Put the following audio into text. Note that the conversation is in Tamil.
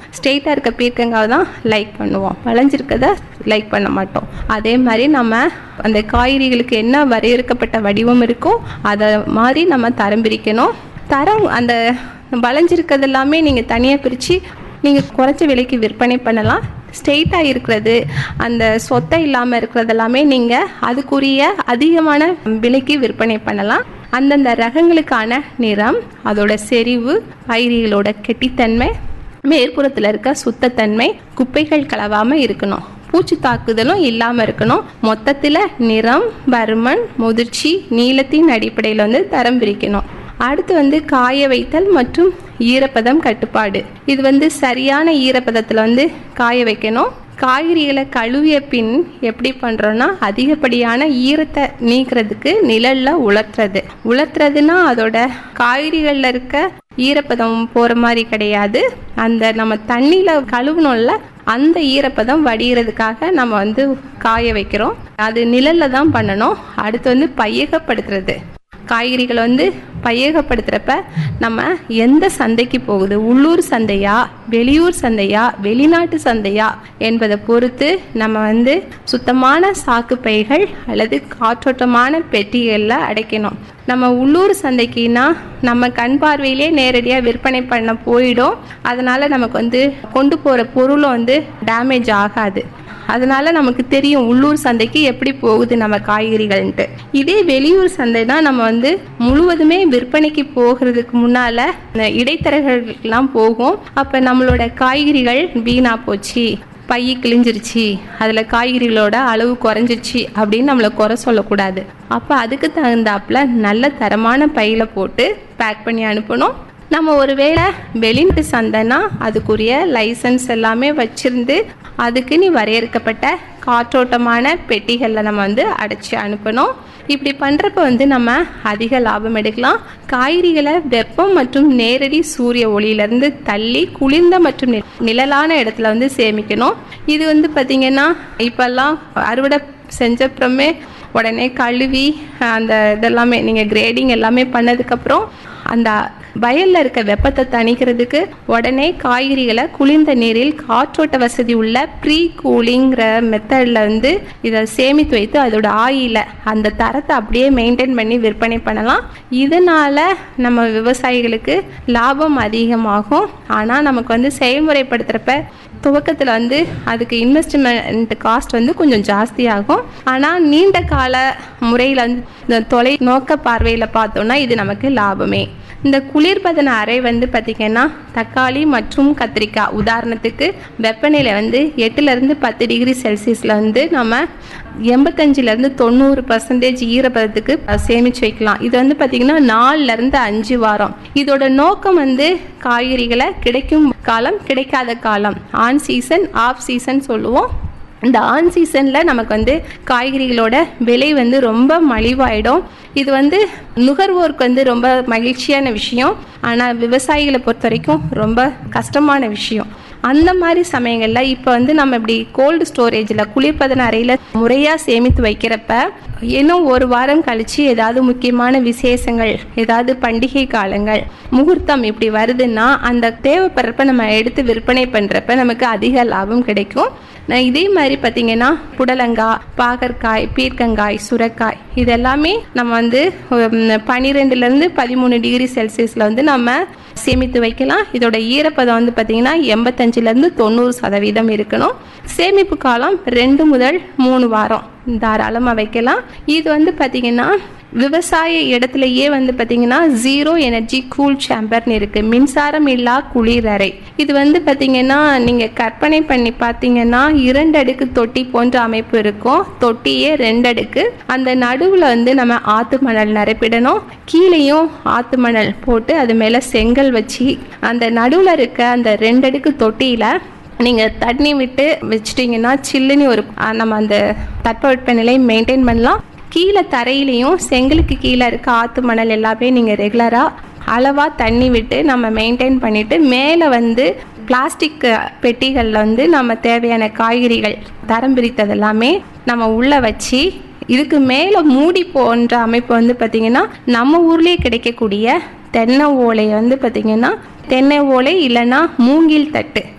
ஸ்ட்ரெயிட்டாக இருக்க பீர்க்கங்காவை தான் லைக் பண்ணுவோம் வளைஞ்சிருக்கத லைக் பண்ண மாட்டோம் அதே மாதிரி நம்ம அந்த காய்கறிகளுக்கு என்ன வரையறுக்கப்பட்ட வடிவம் இருக்கோ அதை மாதிரி நம்ம தரம் பிரிக்கணும் தரம் அந்த வளைஞ்சிருக்கிறது எல்லாமே நீங்கள் தனியாக பிரித்து நீங்கள் குறைச்ச விலைக்கு விற்பனை பண்ணலாம் ஸ்ட்ரெயிட்டாக இருக்கிறது அந்த சொத்தை இல்லாமல் இருக்கிறது எல்லாமே நீங்கள் அதுக்குரிய அதிகமான விலைக்கு விற்பனை பண்ணலாம் அந்தந்த ரகங்களுக்கான நிறம் அதோட செறிவு காய்கறிகளோட கெட்டித்தன்மை மேற்புறத்தில் இருக்க சுத்தத்தன்மை குப்பைகள் கலவாமல் இருக்கணும் பூச்சி தாக்குதலும் இல்லாமல் இருக்கணும் மொத்தத்தில் நிறம் பருமன் முதிர்ச்சி நீளத்தின் அடிப்படையில் வந்து தரம் பிரிக்கணும் அடுத்து வந்து காய வைத்தல் மற்றும் ஈரப்பதம் கட்டுப்பாடு இது வந்து சரியான ஈரப்பதத்தில் வந்து காய வைக்கணும் காய்கறிகளை கழுவிய பின் எப்படி பண்ணுறோன்னா அதிகப்படியான ஈரத்தை நீக்கிறதுக்கு நிழலில் உலர்த்துறது உலர்த்துறதுன்னா அதோட காய்கறிகளில் இருக்க ஈரப்பதம் போகிற மாதிரி கிடையாது அந்த நம்ம தண்ணியில் கழுவுனோம்ல அந்த ஈரப்பதம் வடிகிறதுக்காக நம்ம வந்து காய வைக்கிறோம் அது நிழலில் தான் பண்ணணும் அடுத்து வந்து பையகப்படுத்துறது காய்கறிகளை வந்து பையகப்படுத்துகிறப்ப நம்ம எந்த சந்தைக்கு போகுது உள்ளூர் சந்தையா வெளியூர் சந்தையா வெளிநாட்டு சந்தையா என்பதை பொறுத்து நம்ம வந்து சுத்தமான சாக்கு பைகள் அல்லது காற்றோட்டமான பெட்டிகளில் அடைக்கணும் நம்ம உள்ளூர் சந்தைக்குனா நம்ம கண் பார்வையிலே நேரடியாக விற்பனை பண்ண போயிடும் அதனால நமக்கு வந்து கொண்டு போகிற பொருளும் வந்து டேமேஜ் ஆகாது அதனால நமக்கு தெரியும் உள்ளூர் சந்தைக்கு எப்படி போகுது நம்ம காய்கறிகள்ன்ட்டு இதே வெளியூர் சந்தைனா நம்ம வந்து முழுவதுமே விற்பனைக்கு போகிறதுக்கு முன்னால இந்த இடைத்தரகர்கள்லாம் போகும் அப்ப நம்மளோட காய்கறிகள் வீணா போச்சு பை கிழிஞ்சிருச்சு அதில் காய்கறிகளோட அளவு குறைஞ்சிருச்சு அப்படின்னு நம்மளை குறை சொல்லக்கூடாது அப்போ அதுக்கு தகுந்தாப்புல நல்ல தரமான பையில் போட்டு பேக் பண்ணி அனுப்பணும் நம்ம ஒருவேளை வெளிநாட்டு சந்தைனா அதுக்குரிய லைசன்ஸ் எல்லாமே வச்சிருந்து அதுக்கு நீ வரையறுக்கப்பட்ட காற்றோட்டமான பெட்டிகளில் நம்ம வந்து அடைச்சி அனுப்பணும் இப்படி பண்ணுறப்ப வந்து நம்ம அதிக லாபம் எடுக்கலாம் காய்கறிகளை வெப்பம் மற்றும் நேரடி சூரிய ஒளியிலேருந்து தள்ளி குளிர்ந்த மற்றும் நி- நிழலான இடத்துல வந்து சேமிக்கணும் இது வந்து பார்த்திங்கன்னா இப்போல்லாம் அறுவடை செஞ்சப்புறமே உடனே கழுவி அந்த இதெல்லாமே நீங்கள் கிரேடிங் எல்லாமே பண்ணதுக்கப்புறம் அந்த வயல்ல இருக்க வெப்பத்தை தணிக்கிறதுக்கு உடனே காய்கறிகளை குளிர்ந்த நீரில் காற்றோட்ட வசதி உள்ள ப்ரீ கூலிங்கிற மெத்தடில் வந்து இதை சேமித்து வைத்து அதோட ஆயில அந்த தரத்தை அப்படியே மெயின்டைன் பண்ணி விற்பனை பண்ணலாம் இதனால நம்ம விவசாயிகளுக்கு லாபம் அதிகமாகும் ஆனால் நமக்கு வந்து செயல்முறைப்படுத்துகிறப்ப துவக்கத்தில் வந்து அதுக்கு இன்வெஸ்ட்மெண்ட் காஸ்ட் வந்து கொஞ்சம் ஜாஸ்தியாகும் ஆனால் நீண்ட கால முறையில் வந்து இந்த தொலை நோக்க பார்வையில் பார்த்தோம்னா இது நமக்கு லாபமே இந்த குளிர்பதன அறை வந்து பார்த்திங்கன்னா தக்காளி மற்றும் கத்திரிக்காய் உதாரணத்துக்கு வெப்பநிலை வந்து எட்டுலேருந்து பத்து டிகிரி செல்சியஸில் வந்து நம்ம எண்பத்தஞ்சிலேருந்து தொண்ணூறு பர்சன்டேஜ் ஈரப்பதத்துக்கு சேமித்து வைக்கலாம் இது வந்து பார்த்திங்கன்னா நாலுலேருந்து அஞ்சு வாரம் இதோட நோக்கம் வந்து காய்கறிகளை கிடைக்கும் காலம் கிடைக்காத காலம் ஆன் சீசன் ஆஃப் சீசன் சொல்லுவோம் இந்த ஆன் சீசனில் நமக்கு வந்து காய்கறிகளோட விலை வந்து ரொம்ப மலிவாயிடும் இது வந்து நுகர்வோருக்கு வந்து ரொம்ப மகிழ்ச்சியான விஷயம் ஆனால் விவசாயிகளை பொறுத்த வரைக்கும் ரொம்ப கஷ்டமான விஷயம் அந்த மாதிரி சமயங்களில் இப்போ வந்து நம்ம இப்படி கோல்டு ஸ்டோரேஜில் குளிர்பதன அறையில் முறையாக சேமித்து வைக்கிறப்ப இன்னும் ஒரு வாரம் கழித்து ஏதாவது முக்கியமான விசேஷங்கள் ஏதாவது பண்டிகை காலங்கள் முகூர்த்தம் இப்படி வருதுன்னா அந்த தேவைப்படுறப்ப நம்ம எடுத்து விற்பனை பண்ணுறப்ப நமக்கு அதிக லாபம் கிடைக்கும் நான் இதே மாதிரி பார்த்தீங்கன்னா புடலங்காய் பாகற்காய் பீர்க்கங்காய் சுரைக்காய் இதெல்லாமே நம்ம வந்து பன்னிரெண்டுலேருந்து பதிமூணு டிகிரி செல்சியஸில் வந்து நம்ம சேமித்து வைக்கலாம் இதோட ஈரப்பதம் வந்து பார்த்தீங்கன்னா எண்பத்தஞ்சிலேருந்து தொண்ணூறு சதவீதம் இருக்கணும் சேமிப்பு காலம் ரெண்டு முதல் மூணு வாரம் தாராளமாக வைக்கலாம் இது வந்து பார்த்தீங்கன்னா விவசாய இடத்துலயே வந்து பார்த்தீங்கன்னா ஜீரோ எனர்ஜி கூல் சேம்பர்னு இருக்கு மின்சாரம் இல்லா குளிரறை இது வந்து பார்த்தீங்கன்னா நீங்கள் கற்பனை பண்ணி பார்த்தீங்கன்னா இரண்டு அடுக்கு தொட்டி போன்ற அமைப்பு இருக்கும் தொட்டியே ரெண்டு அடுக்கு அந்த நடுவில் வந்து நம்ம ஆத்து மணல் நிரப்பிடணும் கீழேயும் ஆத்து மணல் போட்டு அது மேலே செங்கல் வச்சு அந்த நடுவில் இருக்க அந்த ரெண்டு அடுக்கு தொட்டியில் நீங்கள் தண்ணி விட்டு வச்சிட்டிங்கன்னா சில்லுன்னு ஒரு அஹ், நம்ம அந்த தட்பவெப்பநிலை மெயின்டைன் பண்ணலாம் கீழே தரையிலையும் செங்கலுக்கு கீழே இருக்க ஆற்று மணல் எல்லாமே நீங்கள் ரெகுலராக அளவாக தண்ணி விட்டு நம்ம மெயின்டைன் பண்ணிவிட்டு மேலே வந்து பிளாஸ்டிக் பெட்டிகளில் வந்து நம்ம தேவையான காய்கறிகள் தரம் பிரித்தது எல்லாமே நம்ம உள்ளே வச்சு இதுக்கு மேலே மூடி போன்ற அமைப்பு வந்து பார்த்திங்கன்னா நம்ம ஊர்லேயே கிடைக்கக்கூடிய தென்னை ஓலை வந்து பார்த்திங்கன்னா தென்னை ஓலை இல்லைன்னா மூங்கில் தட்டு